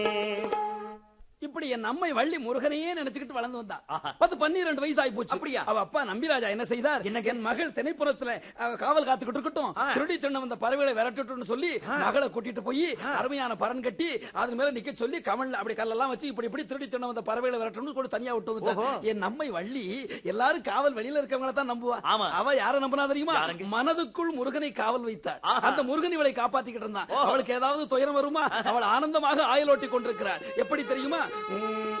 இப்படி என் அம்மை வள்ளி முருகனையே நினைச்சுக்கிட்டு வளர்ந்து வந்தா ஆஹா. பத்து பன்னிரண்டு வயசு ஆகி போச்சு அப்படியா? அவ அப்பா நம்பிராஜா என்ன செய்தார் என்னங்க? என் மகள் திணைப்புறத்துல அவ காவல் காத்துக்கிட்டு இருக்கட்டும் ஆ. திருடி திண்ண வந்த பறவைகளை விரட்டட்டும்னு சொல்லி மகளை கூட்டிட்டு போய் அருமையான பரன் கட்டி அது மேல நிக்க சொல்லி கமல்ல அப்படி கல்லெல்லாம் வச்சு இப்படி இப்படி திருடி திண்ண வந்த பறவைகளை விரட்டணும்னு கூட தனியா விட்டு ஓஹோ. வந்துட்டார் என் அம்மை வள்ளி எல்லாரும் காவல் வெளியில இருக்கவங்கள தான் நம்புவா ஆமா. அவ யார நம்பினா தெரியுமா யாருங்க? மனதுக்குள் முருகனை காவல் வைத்தாள் ஆஹா. அந்த முருகன் இவளை காப்பாத்திக்கிட்டு இருந்தான் ஓஹோ. அவளுக்கு ஏதாவது துயரம் வருமா அவள் ஆனந்தமாக ஆயலோட்டி கொண்டிருக்கிறார் எப்படி தெரியுமா உம்,